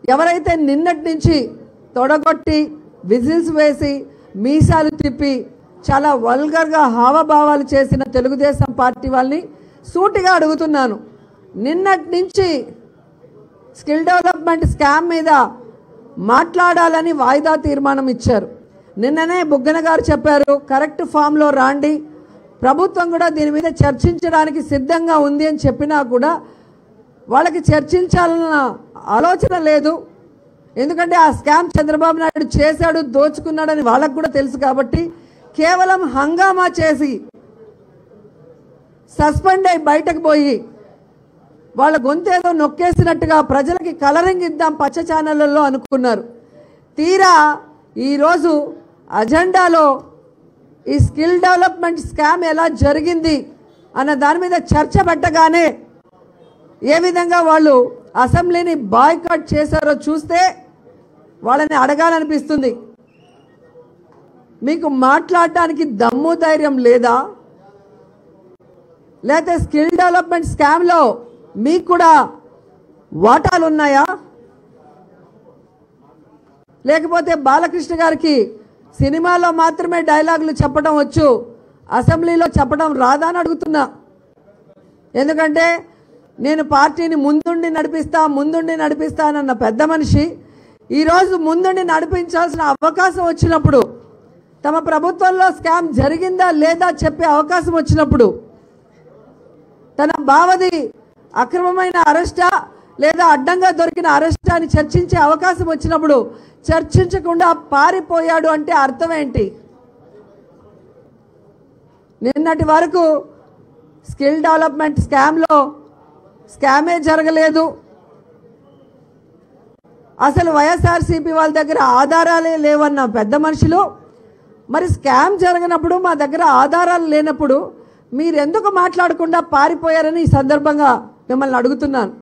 ఎవరైతే నిన్నటి నుంచి తొడగొట్టి విజిల్స్ వేసి మీసాలు తిప్పి చాలా వల్గర్గా హావభావాలు చేసిన తెలుగుదేశం పార్టీ వాళ్ళని సూటిగా అడుగుతున్నాను నిన్నటి నుంచి స్కిల్ డెవలప్మెంట్ స్కామ్ మీద మాట్లాడాలని వాయిదా తీర్మానం ఇచ్చారు నిన్ననే బుగ్గన గారు చెప్పారు కరెక్ట్ ఫామ్లో రాండి ప్రభుత్వం కూడా దీని మీద చర్చించడానికి సిద్ధంగా ఉంది అని చెప్పినా కూడా వాళ్ళకి చర్చించాలన్న ఆలోచన లేదు ఎందుకంటే ఆ స్కామ్ చంద్రబాబు నాయుడు చేశాడు దోచుకున్నాడని వాళ్ళకు కూడా తెలుసు కాబట్టి కేవలం హంగామా చేసి సస్పెండ్ అయి బయటకు పోయి వాళ్ళ గొంతేదో నొక్కేసినట్టుగా ప్రజలకి కలరింగ్ ఇద్దాం పచ్చ ఛానళ్ళల్లో అనుకున్నారు తీరా ఈరోజు అజెండాలో ఈ స్కిల్ డెవలప్మెంట్ స్కామ్ ఎలా జరిగింది అన్న దాని మీద చర్చ పెట్టగానే ఏ విధంగా వాళ్ళు అసెంబ్లీని బాయ్కాట్ చేశారో చూస్తే వాళ్ళని అడగాలనిపిస్తుంది మీకు మాట్లాడటానికి దమ్ము ధైర్యం లేదా లేకపోతే స్కిల్ డెవలప్మెంట్ స్కామ్లో మీకు కూడా వాటాలు ఉన్నాయా లేకపోతే బాలకృష్ణ గారికి సినిమాలో మాత్రమే డైలాగులు చెప్పడం వచ్చు అసెంబ్లీలో చెప్పడం రాదా అని అడుగుతున్నా ఎందుకంటే నేను పార్టీని ముందుండి నడిపిస్తా ముందుండి నడిపిస్తానన్న పెద్ద మనిషి ఈరోజు ముందుండి నడిపించాల్సిన అవకాశం వచ్చినప్పుడు తమ ప్రభుత్వంలో స్కామ్ జరిగిందా లేదా చెప్పే అవకాశం వచ్చినప్పుడు తన బావది అక్రమమైన అరెస్టా లేదా అడ్డంగా దొరికిన అరెస్టా అని చర్చించే అవకాశం వచ్చినప్పుడు చర్చించకుండా పారిపోయాడు అంటే అర్థం ఏంటి నిన్నటి వరకు స్కిల్ డెవలప్మెంట్ స్కామ్లో స్కామే జరగలేదు అసలు వైఎస్ఆర్సీపీ వాళ్ళ దగ్గర ఆధారాలే లేవన్న పెద్ద మనుషులు మరి స్కామ్ జరగనప్పుడు మా దగ్గర ఆధారాలు లేనప్పుడు మీరు ఎందుకు మాట్లాడకుండా పారిపోయారని ఈ సందర్భంగా మిమ్మల్ని అడుగుతున్నాను